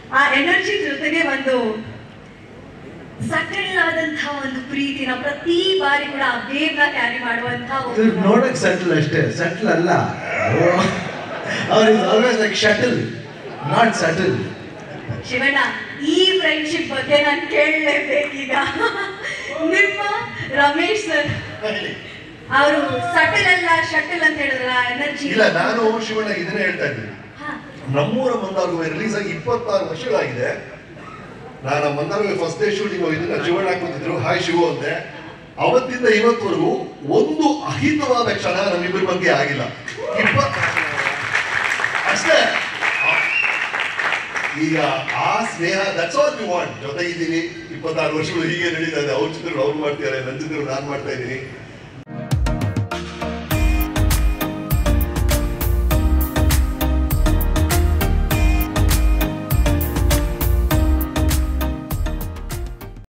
ಆ ಎನರ್ಜಿ ಜೊತೆಗೆ ಒಂದು ಸಟಲ್ ಆದಂತಹ ಒಂದು ಪ್ರೀತಿನ ಪ್ರತಿ ಬಾರಿ ಕೂಡ ಆ ವೇವ್ನ ಕ್ಯಾರಿ ಮಾಡುವಂತಹ ಇವ್ರು ಒಂದು ನೋಡಕ್ ಸಟ್ಲ್ ಅಷ್ಟೇ ಸಟ್ಲ್ ಅಲ್ಲ ಅವ್ರ is always like shuttle not subtle Shivanna ಈ ಫ್ರೆಂಡ್ಶಿಪ್ ಬಗ್ಗೆ ನಾನು ಕೇಳಲೇಬೇಕೀಗ ನಿಮ್ಮ ರಮೇಶ್ ಸರ್ ಅವರು ಸಟಲ್ ಅಲ್ಲ ಶಟಲ್ ಅಂತ ಹೇಳಿದ್ರಲ್ಲ ಎನರ್ಜಿ ಇಲ್ಲ ನಾನು ಶಿವಣ್ಣ ಇದನ್ನೇ ಹೇಳ್ತಾ ಇದ್ದೀನಿ ನಮ್ಮೂರ ಮಂದಾರುವೆ ರಿಲೀಸ್ ಆಗಿ ಇಪ್ಪತ್ತಾರು ವರ್ಷಗಳಾಗಿದೆ ನಾನು ಮಂದಾರುವೆ ಫಸ್ಟ್ ಡೇ ಶೂಟಿಂಗ್ ಹೋಗಿದ್ದು ನಾನು ಶಿವಣ್ಣ ಕೂತಿದ್ರು ಹಾಯ್ ಶಿವು ಅಂದೆ ಅವತ್ತಿಂದ ಇವತ್ತವರೆಗೂ ಒಂದು ಅಹಿತವಾದ ಕ್ಷಣ ನಮ್ಮಿಬ್ಬರ ಬಗ್ಗೆ ಆಗಿಲ್ಲ ಇಪ್ಪತ್ ಅಷ್ಟೇ ಈಗ ಆ ಸ್ನೇಹ ದಟ್ಸ್ ಆಲ್ ವಿ ವಾಂಟ್ ಜೊತೆಗಿದ್ದೀನಿ ಇಪ್ಪತ್ತಾರು ವರ್ಷಗಳು ಹೀಗೆ ನಡೀತಾ ಇದೆ ಅವ್ರ ಚಿತ್ರಗಳು ಅವ್ರು ಮಾಡ್ತಿದ್ದಾರೆ ನನ್ನ ಚಿತ್ರಗಳು ನಾನು ಮಾಡ್ತಾ ಇದ್ದೀನಿ